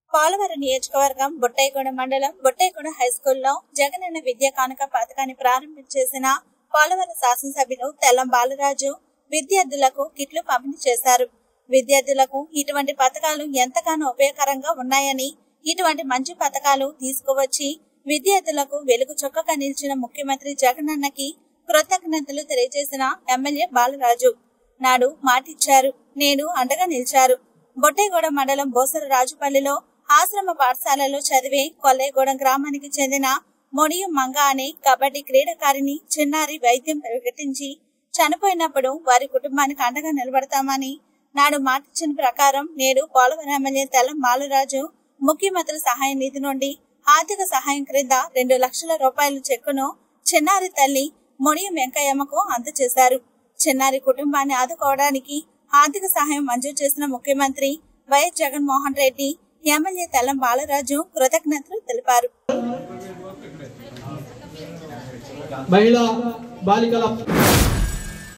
పోలవరం నియోజకవర్గం బుట్టైగూడ మండలం బుట్టైగూడ హై స్కూల్లో జగనన్న విద్యా కానుక పథకాన్ని ప్రారంభించేసిన పోలవరం శాసనసభ్యులు తెల్లం బాలరాజు విద్యార్థులకు కిట్లు పంపిణీ చేశారు విద్యార్థులకు ఇటువంటి పథకాలు ఎంతగానో ఉపయోగకరంగా ఉన్నాయని ఇటువంటి మంచి పథకాలు తీసుకువచ్చి విద్యార్థులకు వెలుగు చొక్కగా నిలిచిన ముఖ్యమంత్రి జగనన్నకి కృతజ్ఞతలు తెలియజేసిన ఎమ్మెల్యే బాలరాజు నాడు మాటిచ్చారు నేడు అండగా నిలిచారు బొట్టేగూడ మండలం బోసర రాజుపల్లిలో ఆశ్రమ పాఠశాలలో చదివే కొల్లేగూడెం గ్రామానికి చెందిన మొడియం మంగ అనే కబడ్డీ క్రీడాకారిణి చిన్నారి వైద్యం ప్రకటించి చనిపోయినప్పుడు వారి కుటుంబానికి అండగా నిలబడతామని నాడు మాటిచ్చిన ప్రకారం నేడు పోలవరం ఎమ్మెల్యే తెల్లం బాలరాజు ముఖ్యమంత్రి సహాయ నిధి నుండి ఆర్థిక సహాయం క్రింద రెండు లక్షల రూపాయల చెక్కును చిన్నారి తల్లి మొడియం వెంకయ్యమ్మకు అందజేశారు చిన్నారి కుటుంబాన్ని ఆదుకోవడానికి ఆర్థిక సహాయం మంజూరు చేసిన ముఖ్యమంత్రి వైఎస్ జగన్మోహన్ రెడ్డి ఎమ్మెల్యే తెల్లం బాలరాజు కృతజ్ఞతలు తెలిపారు మహిళా బాలికల